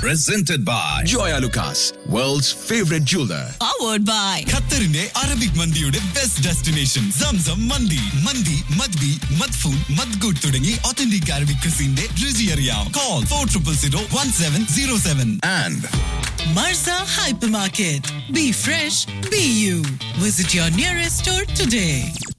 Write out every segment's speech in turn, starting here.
presented by Joya Lucas, world's favorite jeweler. powered by ഖത്തറിന്റെ Arabic മന്തിയുടെ best destination Zamzam Mandi മന്തി മദ്ബി മദ്ഫൂൻ മദ്ഗുഡ് തുടങ്ങി ഒത്തന്റിക് അറബിക് ക്രിസിന്റെ രുചി അറിയാം call for triple zero one seven zero seven And Marza Hypermarket. Be fresh, be you. Visit your nearest store today.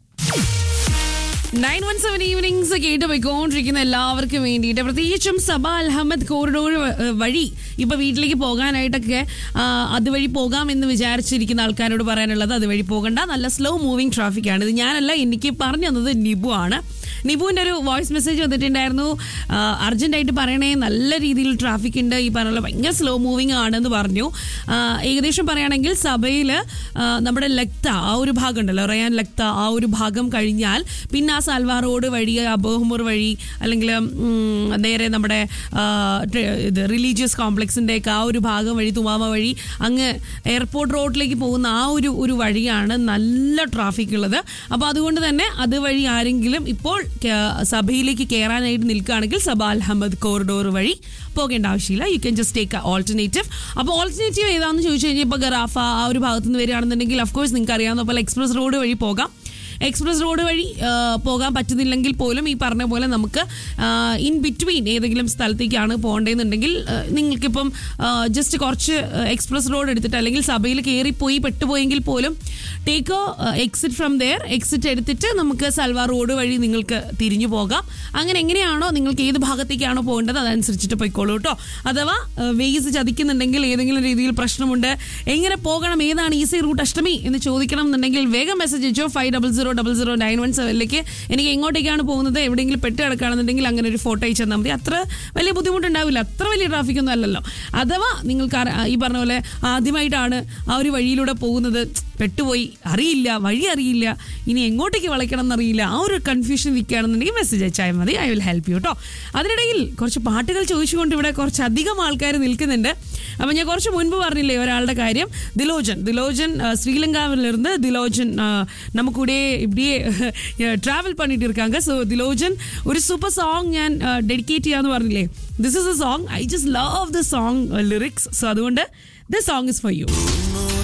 Nine one seven evenings കേട്ട് പോയിക്കൊണ്ടിരിക്കുന്ന എല്ലാവർക്കും വേണ്ടിയിട്ട് പ്രത്യേകിച്ചും സബ അൽഹമ്മദ് കോറിഡോർ വഴി ഇപ്പൊ വീട്ടിലേക്ക് പോകാനായിട്ടൊക്കെ ആ, അതുവഴി പോകാം എന്ന് വിചാരിച്ചിരിക്കുന്ന ആൾക്കാരോട് പറയാനുള്ളത് അതുവഴി പോകണ്ട നല്ല സ്ലോ മൂവിങ് ട്രാഫിക് ആണ് ഇത് ഞാനല്ല എനിക്ക് പറഞ്ഞു തന്നത് നിബു ആണ് നിബുവിൻ്റെ ഒരു വോയിസ് മെസ്സേജ് വന്നിട്ടുണ്ടായിരുന്നു അർജന്റ് ആയിട്ട് പറയണേ നല്ല രീതിയിൽ ട്രാഫിക് ഉണ്ട് ഈ പറഞ്ഞ പോലെ ഭയങ്കര സ്ലോ മൂവിങ് ആണെന്ന് പറഞ്ഞു ആ, ഏകദേശം പറയുകയാണെങ്കിൽ സഭയിൽ നമ്മുടെ ലക്ത ആ ഒരു ഭാഗം ഉണ്ടല്ലോ റയാൻ ലക്ത ആ ഒരു ഭാഗം കഴിഞ്ഞാൽ പിന്നെ ആ സാൽവാർ റോഡ് വഴി അബോഹമുർ വഴി അല്ലെങ്കിൽ ഉം, നേരെ നമ്മുടെ ആ, ട്ര- ഇത് റിലീജിയസ് കോംപ്ലക്സിൻ്റെ ഒക്കെ ആ ഒരു ഭാഗം വഴി തുമാമ വഴി അങ്ങ് എയർപോർട്ട് റോഡിലേക്ക് പോകുന്ന ആ ഒരു ഒരു വഴിയാണ് നല്ല ട്രാഫിക് ഉള്ളത് അപ്പോൾ അതുകൊണ്ട് തന്നെ അതുവഴി ആരെങ്കിലും ഇപ്പോൾ കേ- സഭയിലേക്ക് കയറാനായിട്ട് നിൽക്കുകയാണെങ്കിൽ സബ അൽഹമ്മദ് കോറിഡോർ വഴി പോകേണ്ട ആവശ്യമില്ല you can just take alternative അപ്പോൾ ഓൾട്ടർനേറ്റീവ് ഏതാണെന്ന് ചോദിച്ചു കഴിഞ്ഞാൽ ഇപ്പോൾ ഗറാഫ ആ ഒരു ഭാഗത്ത് നിന്ന് വരികയാണെന്നുണ്ടെങ്കിൽ അഫ്കോഴ്സ് നിങ്ങൾക്ക് അറിയാവുന്ന പോലെ എക്സ്പ്രസ് റോഡ് വഴി പോകാം എക്സ്പ്രസ് റോഡ് വഴി ആ, പോകാൻ പറ്റുന്നില്ലെങ്കിൽ പോലും ഈ പറഞ്ഞ പോലെ നമുക്ക് ഇൻ ബിറ്റ്വീൻ ഏതെങ്കിലും സ്ഥലത്തേക്കാണ് പോകേണ്ടതെന്നുണ്ടെങ്കിൽ ആ, നിങ്ങൾക്കിപ്പം ജസ്റ്റ് കുറച്ച് എക്സ്പ്രസ് റോഡ് എടുത്തിട്ട് അല്ലെങ്കിൽ സഭയിൽ കയറിപ്പോയി പെട്ടുപോയെങ്കിൽ പോലും take exit from there exit എടുത്തിട്ട് നമുക്ക് സൽവാർ റോഡ് വഴി നിങ്ങൾക്ക് തിരിഞ്ഞു പോകാം അങ്ങനെ എങ്ങനെയാണോ നിങ്ങൾക്ക് ഏത് ഭാഗത്തേക്കാണോ പോകേണ്ടത് അതനുസരിച്ചിട്ട് പോയിക്കോളൂ കേട്ടോ അഥവാ വേസ് ചതിക്കുന്നുണ്ടെങ്കിൽ ഏതെങ്കിലും രീതിയിൽ പ്രശ്നമുണ്ട് എങ്ങനെ പോകണം ഏതാണ് ഈസി റൂട്ട് അഷ്ടമി എന്ന് ചോദിക്കണം എന്നുണ്ടെങ്കിൽ വേഗം മെസ്സേജ് അയച്ചോ five double zero double zero nine one സെവനിലേക്ക് എനിക്ക് എങ്ങോട്ടേക്കാണ് പോകുന്നത് എവിടെയെങ്കിലും പെട്ട് കിടക്കുകയാണെന്നുണ്ടെങ്കിൽ അങ്ങനെ ഒരു ഫോട്ടോ അയച്ചു തന്നാൽ മതി അത്ര വലിയ ബുദ്ധിമുട്ടുണ്ടാവില്ല അത്ര വലിയ ട്രാഫിക് ഒന്നും അല്ലല്ലോ അഥവാ നിങ്ങൾക്ക് അറി- ഈ പറഞ്ഞ പോലെ ആദ്യമായിട്ടാണ് ആ ഒരു വഴിയിലൂടെ പോകുന്നത് പെട്ടുപോയി അറിയില്ല വഴി അറിയില്ല ഇനി എങ്ങോട്ടേക്ക് വളയ്ക്കണം എന്നറിയില്ല ആ ഒരു കൺഫ്യൂഷൻ നിൽക്കുകയാണെന്നുണ്ടെങ്കിൽ മെസ്സേജ് അയച്ചാൽ മതി ഐ വിൽ ഹെൽപ്പ് യു കേട്ടോ അതിനിടയിൽ കുറച്ച് പാട്ടുകൾ ചോദിച്ചുകൊണ്ട് ഇവിടെ കുറച്ചധികം ആൾക്കാർ നിൽക്കുന്നുണ്ട് അപ്പം ഞാൻ കുറച്ച് മുൻപ് പറഞ്ഞില്ലേ ഒരാളുടെ കാര്യം ദിലോജൻ ദിലോജൻ ആ, ശ്രീലങ്കാവിലിരുന്ന് ദിലോജൻ ആ, നമുക്ക് കൂടെ ഇവിടെയെ ട്രാവൽ பண்ணிட்டு இருக்காங்க ஸோ திலோஜன் ஒரு சூப்பர் சாங் ഞാൻ ഡെഡിക്കേറ്റ് ചെയ്യാന്ന് പറഞ്ഞില്ലേ this is a song I just love the song lyrics so അതുകൊണ്ട് this song is for U